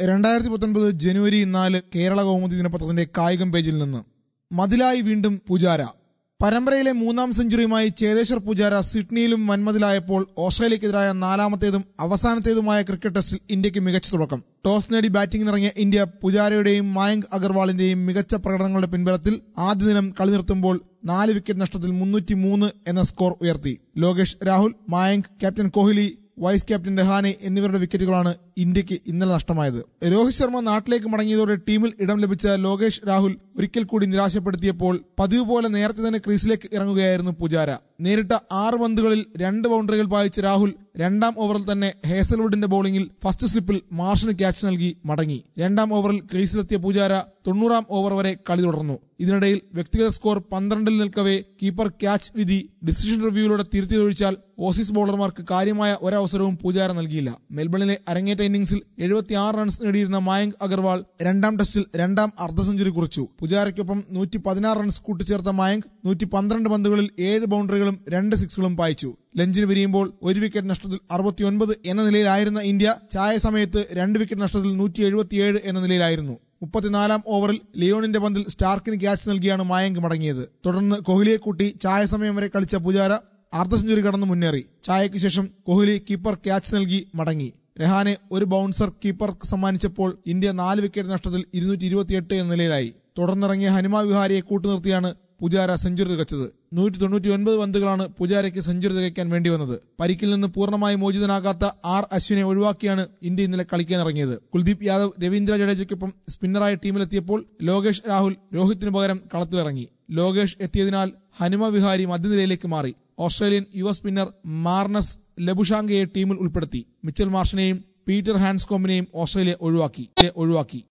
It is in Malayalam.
രണ്ടായിരത്തി പത്തൊൻപത് ജനുവരി നാല് കേരള കൗമുദി ദിനപത്രത്തിന്റെ കായികം പേജിൽ നിന്ന് മതിലായി വീണ്ടും പുജാര പരമ്പരയിലെ മൂന്നാം സെഞ്ചുറിയുമായി ചേതേശ്വർ പുജാര സിഡ്നിയിലും വൻമതിലായപ്പോൾ ഓസ്ട്രേലിയക്കെതിരായ നാലാമത്തേതും അവസാനത്തേതുമായ ക്രിക്കറ്റ് ടെസ്റ്റിൽ ഇന്ത്യക്ക് മികച്ച തുടക്കം ടോസ് നേടി ബാറ്റിംഗിനിറങ്ങിയ ഇന്ത്യ പുജാരയുടെയും മായങ്ക് അഗർവാളിന്റെയും മികച്ച പ്രകടനങ്ങളുടെ പിൻബലത്തിൽ ആദ്യ ദിനം കളി നിർത്തുമ്പോൾ നാല് വിക്കറ്റ് നഷ്ടത്തിൽ മുന്നൂറ്റി മൂന്ന് എന്ന സ്കോർ ഉയർത്തി Lokesh Rahul Mayank captain Kohli vice captain Rahane എന്നിവരുടെ വിക്കറ്റുകളാണ് ഇന്ത്യക്ക് ഇന്നലെ നഷ്ടമായത് രോഹിത് ശർമ്മ നാട്ടിലേക്ക് മടങ്ങിയതോടെ ടീമിൽ ഇടം ലഭിച്ച ലോകേഷ് രാഹുൽ ഒരിക്കൽ കൂടി നിരാശപ്പെടുത്തിയപ്പോൾ പതിവ് പോലെ നേരത്തെ തന്നെ ക്രീസിലേക്ക് ഇറങ്ങുകയായിരുന്നു പുജാര നേരിട്ട ആറ് പന്തുകളിൽ രണ്ട് ബൗണ്ടറികൾ പായിച്ച രാഹുൽ രണ്ടാം ഓവറിൽ തന്നെ ഹേസൽവുഡിന്റെ ബൌളിംഗിൽ ഫസ്റ്റ് സ്ലിപ്പിൽ മാർഷിന് ക്യാച്ച് നൽകി മടങ്ങി രണ്ടാം ഓവറിൽ ക്രീസിലെത്തിയ പൂജാര തൊണ്ണൂറാം ഓവർ വരെ കളി തുടർന്നു ഇതിനിടയിൽ വ്യക്തിഗത സ്കോർ പന്ത്രണ്ടിൽ നിൽക്കവേ കീപ്പർ ക്യാച്ച് വിധി ഡിസിഷൻ റിവ്യൂവിലൂടെ തിരുത്തിയൊഴിച്ചാൽ ഓസീസ് ബൌളർമാർക്ക് കാര്യമായ ഒരവസരവും പൂജാര നൽകിയില്ല മെൽബണിലെ അരങ്ങേറ്റ ഇന്നിംഗ്സിൽ എഴുപത്തിയാറ് റൺസ് നേടിയിരുന്ന മായങ്ക് അഗർവാൾ രണ്ടാം ടെസ്റ്റിൽ രണ്ടാം അർദ്ധ സെഞ്ചുറി കുറിച്ചു പുജാരയ്ക്കൊപ്പം നൂറ്റി പതിനാറ് റൺസ് കൂട്ടിച്ചേർത്ത മായങ്ക് നൂറ്റി പന്ത്രണ്ട് പന്തുകളിൽ ഏഴ് ബൗണ്ടറികളും രണ്ട് സിക്സുകളും പായിച്ചു ലഞ്ചിന് പിരിയുമ്പോൾ ഒരു വിക്കറ്റ് നഷ്ടത്തിൽ അറുപത്തിയൊൻപത് എന്ന നിലയിലായിരുന്ന ഇന്ത്യ ചായ സമയത്ത് രണ്ട് വിക്കറ്റ് നഷ്ടത്തിൽ നൂറ്റി എഴുപത്തിയേഴ് എന്ന നിലയിലായിരുന്നു മുപ്പത്തിനാലാം ഓവറിൽ ലിയോണിന്റെ പന്തിൽ സ്റ്റാർക്കിന് ക്യാച്ച് നൽകിയാണ് മായങ്ക് മടങ്ങിയത് തുടർന്ന് കോഹ്ലിയെ കൂട്ടി ചായ സമയം വരെ കളിച്ച പുജാര അർദ്ധ സെഞ്ചുറി കടന്ന് മുന്നേറി ചായയ്ക്ക് ശേഷം കോഹ്ലി കീപ്പർ ക്യാച്ച് നൽകി മടങ്ങി രഹാനെ ഒരു ബൗൺസർ കീപ്പർ സമ്മാനിച്ചപ്പോൾ ഇന്ത്യ നാല് വിക്കറ്റ് നഷ്ടത്തിൽ ഇരുന്നൂറ്റി ഇരുപത്തിയെട്ട് എന്ന നിലയിലായി തുടർന്നിറങ്ങിയ ഹനുമ വിഹാരിയെ കൂട്ടുനിർത്തിയാണ് പുജാര സെഞ്ചുറി തികച്ചത് നൂറ്റി തൊണ്ണൂറ്റി ഒൻപത് പന്തുകളാണ് പുജാരയ്ക്ക് സെഞ്ചുറി തികയ്ക്കാൻ വേണ്ടി വന്നത് പരിക്കിൽ നിന്ന് പൂർണ്ണമായി മോചിതനാകാത്ത ആർ അശ്വിനെ ഒഴിവാക്കിയാണ് ഇന്ത്യ ഇന്നലെ കളിക്കാൻ ഇറങ്ങിയത് കുൽദീപ് യാദവ് രവീന്ദ്ര ജഡേജയ്ക്കൊപ്പം സ്പിന്നറായ ടീമിലെത്തിയപ്പോൾ ലോകേഷ് രാഹുൽ രോഹിത്തിന് പകരം കളത്തിലിറങ്ങി ലോകേഷ് എത്തിയതിനാൽ ഹനുമ വിഹാരി മധ്യനിരയിലേക്ക് മാറി ഓസ്ട്രേലിയൻ യുവ സ്പിന്നർ മാർണസ് ലബുഷാങ്കയെ ടീമിൽ ഉൾപ്പെടുത്തി മിച്ചൽ മാർഷിനെയും പീറ്റർ ഹാൻസ്കോമിനെയും ഓസ്ട്രേലിയ ഒഴിവാക്കി ഒഴിവാക്കി